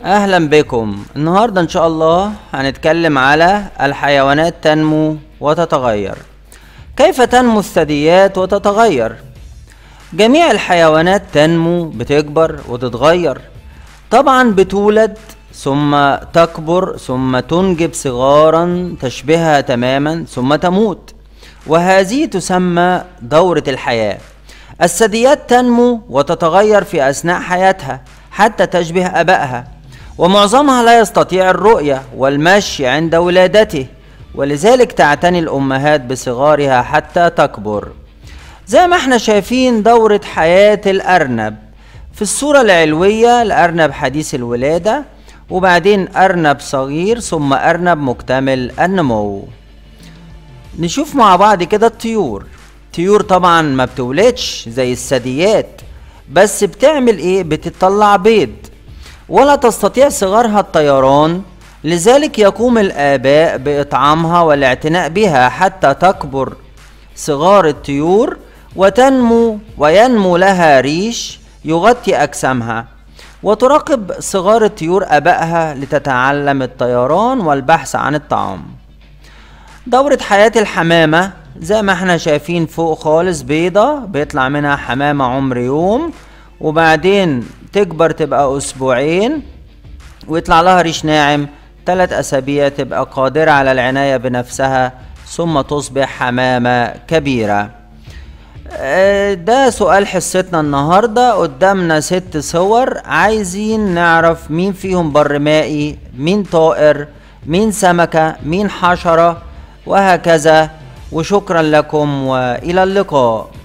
اهلا بكم النهارده ان شاء الله هنتكلم على الحيوانات تنمو وتتغير كيف تنمو الثدييات وتتغير جميع الحيوانات تنمو بتكبر وتتغير طبعا بتولد ثم تكبر ثم تنجب صغارا تشبهها تماما ثم تموت وهذه تسمى دورة الحياة الثدييات تنمو وتتغير في أثناء حياتها حتى تشبه أبائها ومعظمها لا يستطيع الرؤية والمشي عند ولادته ولذلك تعتني الأمهات بصغارها حتى تكبر زي ما احنا شايفين دورة حياة الأرنب في الصورة العلوية الأرنب حديث الولادة وبعدين أرنب صغير ثم أرنب مكتمل النمو نشوف مع بعض كده الطيور طيور طبعا ما بتولدش زي الثدييات بس بتعمل ايه بتطلع بيض ولا تستطيع صغارها الطيران لذلك يقوم الآباء بإطعامها والاعتناء بها حتى تكبر صغار الطيور وتنمو وينمو لها ريش يغطي أجسامها وتراقب صغار الطيور أبائها لتتعلم الطيران والبحث عن الطعام دورة حياة الحمامة زي ما احنا شايفين فوق خالص بيضة بيطلع منها حمامة عمر يوم وبعدين تكبر تبقى أسبوعين ويطلع لها ريش ناعم تلات أسابيع تبقى قادرة على العناية بنفسها ثم تصبح حمامة كبيرة آه، ده سؤال حصتنا النهاردة قدامنا ست صور عايزين نعرف مين فيهم بر مائي مين طائر مين سمكة مين حشرة وهكذا وشكرا لكم وإلى اللقاء